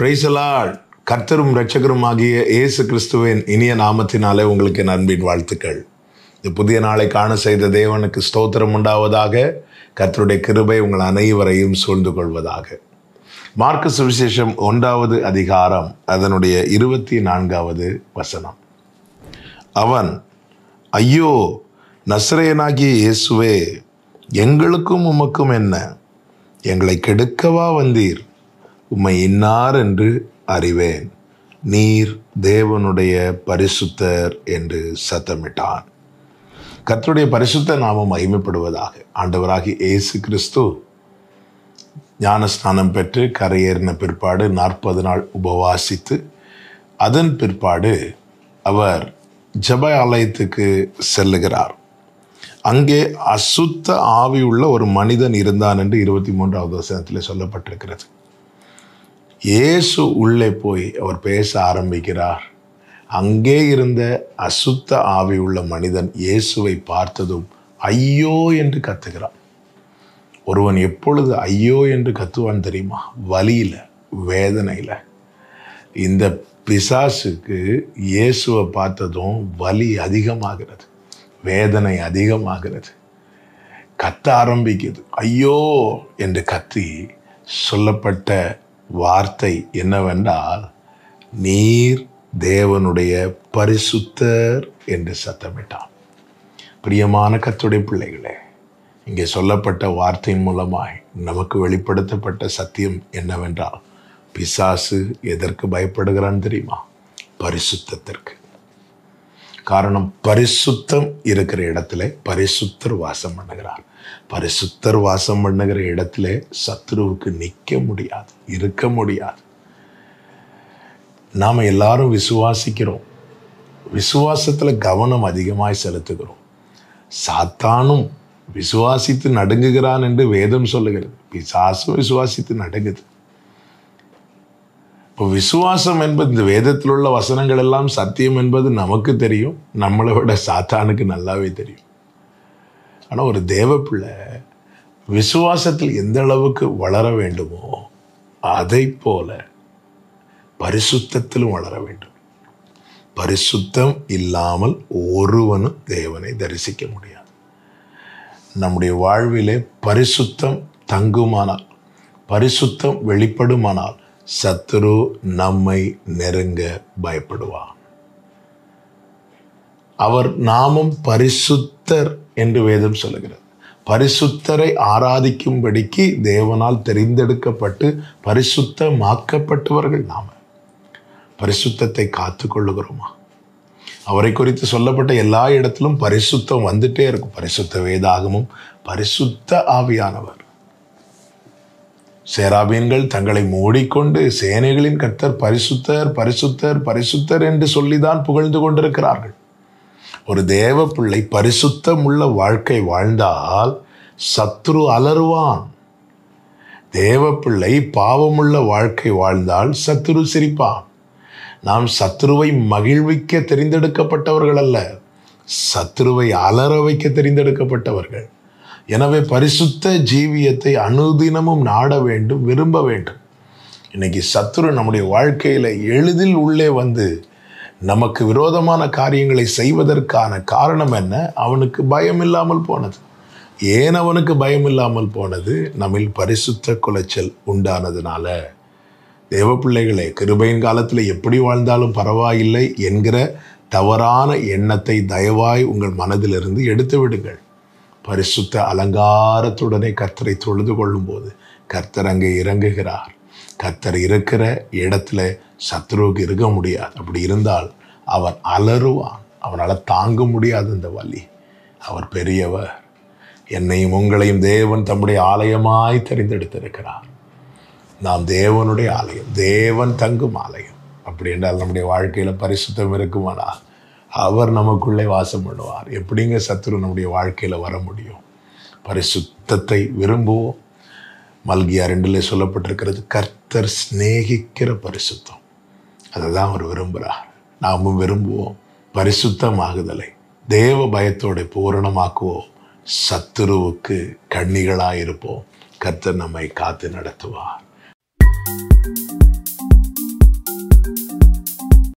பிரைசலால் கர்த்தரும் இரட்சகரும் ஆகிய இயேசு கிறிஸ்துவின் இனிய நாமத்தினாலே உங்களுக்கு என் அன்பின் வாழ்த்துக்கள் இந்த புதிய நாளை காண செய்த தேவனுக்கு ஸ்தோத்திரம் உண்டாவதாக கர்த்தருடைய கிருபை உங்கள் அனைவரையும் சூழ்ந்து கொள்வதாக மார்க்கு சுவிசேஷம் ஒன்றாவது அதிகாரம் அதனுடைய இருபத்தி நான்காவது வசனம் அவன் ஐயோ நசரேயனாகிய இயேசுவே எங்களுக்கும் உமக்கும் என்ன எங்களை கெடுக்கவா வந்தீர் உம்மை இன்னார் என்று அறிவேன் நீர் தேவனுடைய பரிசுத்தர் என்று சத்தமிட்டான் கர்த்தருடைய பரிசுத்த நாமம் மகிமைப்படுவதாக ஆண்டவராகி இயேசு கிறிஸ்து ஞானஸ்நானம் பெற்று கரையேறின பிற்பாடு நாற்பது நாள் உபவாசித்து அதன் பிற்பாடு அவர் ஜப ஆலயத்துக்கு செல்லுகிறார் அங்கே அசுத்த ஆவி உள்ள ஒரு மனிதன் இருந்தான் என்று இருபத்தி மூன்றாவது வசனத்தில் சொல்லப்பட்டிருக்கிறது இயேசு உள்ளே போய் அவர் பேச ஆரம்பிக்கிறார் அங்கே இருந்த அசுத்த ஆவி உள்ள மனிதன் இயேசுவை பார்த்ததும் ஐயோ என்று கத்துகிறான் ஒருவன் எப்பொழுது ஐயோ என்று கத்துவான் தெரியுமா வலியில வேதனையில இந்த பிசாசுக்கு இயேசுவை பார்த்ததும் வலி அதிகமாகிறது வேதனை அதிகமாகிறது கத்த ஆரம்பிக்குது ஐயோ என்று கத்தி சொல்லப்பட்ட வார்த்தை என்னவென்றால் நீர் தேவனுடைய பரிசுத்தர் என்று சத்தமிட்டான் பிரியமான கத்துடைய பிள்ளைகளே இங்கே சொல்லப்பட்ட வார்த்தையின் மூலமாய் நமக்கு வெளிப்படுத்தப்பட்ட சத்தியம் என்னவென்றால் பிசாசு எதற்கு பயப்படுகிறான் தெரியுமா பரிசுத்தத்திற்கு காரணம் பரிசுத்தம் இருக்கிற இடத்துல பரிசுத்தர் வாசம் பண்ணுகிறார் பரிசுத்தர் வாசம் பண்ணுகிற இடத்துல சத்ருவுக்கு நிற்க முடியாது இருக்க முடியாது நாம் எல்லாரும் விசுவாசிக்கிறோம் விசுவாசத்துல கவனம் அதிகமாய் செலுத்துகிறோம் சாத்தானும் விசுவாசித்து நடுங்குகிறான் என்று வேதம் சொல்லுகிறது பிசாசும் விசுவாசித்து நடுங்குது இப்போ விசுவாசம் என்பது இந்த வேதத்தில் உள்ள வசனங்கள் எல்லாம் சத்தியம் என்பது நமக்கு தெரியும் நம்மளை விட சாத்தானுக்கு நல்லாவே தெரியும் ஆனால் ஒரு தேவ பிள்ளை விசுவாசத்தில் எந்த அளவுக்கு வளர வேண்டுமோ அதை போல பரிசுத்தத்திலும் வளர வேண்டும் பரிசுத்தம் இல்லாமல் ஒருவனும் தேவனை தரிசிக்க முடியாது நம்முடைய வாழ்விலே பரிசுத்தம் தங்குமானால் பரிசுத்தம் வெளிப்படுமானால் சத்துரு நம்மை நெருங்க பயப்படுவார் அவர் நாமும் பரிசுத்தர் என்று வேதம் சொல்லுகிறது பரிசுத்தரை ஆராதிக்கும்படிக்கு தேவனால் தெரிந்தெடுக்கப்பட்டு பரிசுத்தமாக்கப்பட்டவர்கள் நாம பரிசுத்தத்தை காத்து கொள்ளுகிறோமா அவரை குறித்து சொல்லப்பட்ட எல்லா இடத்திலும் பரிசுத்தம் வந்துட்டே இருக்கும் பரிசுத்த வேதாகமும் பரிசுத்த ஆவியானவர் சேராபீன்கள் தங்களை மூடிக்கொண்டு சேனைகளின் கர்த்தர் பரிசுத்தர் பரிசுத்தர் பரிசுத்தர் என்று சொல்லிதான் புகழ்ந்து கொண்டிருக்கிறார்கள் ஒரு தேவ பிள்ளை பரிசுத்தம் உள்ள வாழ்க்கை வாழ்ந்தால் சத்ரு அலறுவான் தேவ பிள்ளை பாவமுள்ள வாழ்க்கை வாழ்ந்தால் சத்ரு சிரிப்பான் நாம் சத்ருவை மகிழ்விக்க தெரிந்தெடுக்கப்பட்டவர்கள் அல்ல சத்ருவை அலற வைக்க தெரிந்தெடுக்கப்பட்டவர்கள் எனவே பரிசுத்த ஜீவியத்தை அனுதினமும் நாட வேண்டும் விரும்ப வேண்டும் இன்னைக்கு சத்ரு நம்முடைய வாழ்க்கையில எளிதில் உள்ளே வந்து நமக்கு விரோதமான காரியங்களை செய்வதற்கான காரணம் என்ன அவனுக்கு பயம் இல்லாமல் போனது ஏன் அவனுக்கு பயம் இல்லாமல் போனது நம்மில் பரிசுத்த குலைச்சல் உண்டானதுனால தேவ பிள்ளைகளே கிருபையின் காலத்தில் எப்படி வாழ்ந்தாலும் பரவாயில்லை என்கிற தவறான எண்ணத்தை தயவாய் உங்கள் மனதிலிருந்து எடுத்து விடுங்கள் பரிசுத்த அலங்காரத்துடனே கர்த்தரை தொழுது கொள்ளும்போது கர்த்தர் அங்கே இறங்குகிறார் கர்த்தர் இருக்கிற இடத்துல சத்ருவுக்கு இருக்க முடியாது அப்படி இருந்தால் அவன் அலறுவான் அவனால் தாங்க முடியாது இந்த வலி அவர் பெரியவர் என்னையும் உங்களையும் தேவன் தம்முடைய ஆலயமாய் தெரிந்தெடுத்திருக்கிறார் நாம் தேவனுடைய ஆலயம் தேவன் தங்கும் ஆலயம் அப்படி என்றால் நம்முடைய வாழ்க்கையில் பரிசுத்தம் இருக்குமானால் அவர் நமக்குள்ளே வாசம் பண்ணுவார் எப்படிங்க சத்துரு நம்முடைய வாழ்க்கையில் வர முடியும் பரிசுத்தத்தை விரும்புவோம் மல்கியா ரெண்டிலே சொல்லப்பட்டிருக்கிறது கர்த்தர் சிநேகிக்கிற பரிசுத்தம் அதை தான் அவர் விரும்புகிறார் நாமும் விரும்புவோம் பரிசுத்தமாகுதலை தேவ பயத்தோட பூரணமாக்குவோம் சத்துருவுக்கு கண்ணிகளாயிருப்போம் கர்த்தர் நம்மை காத்து நடத்துவார்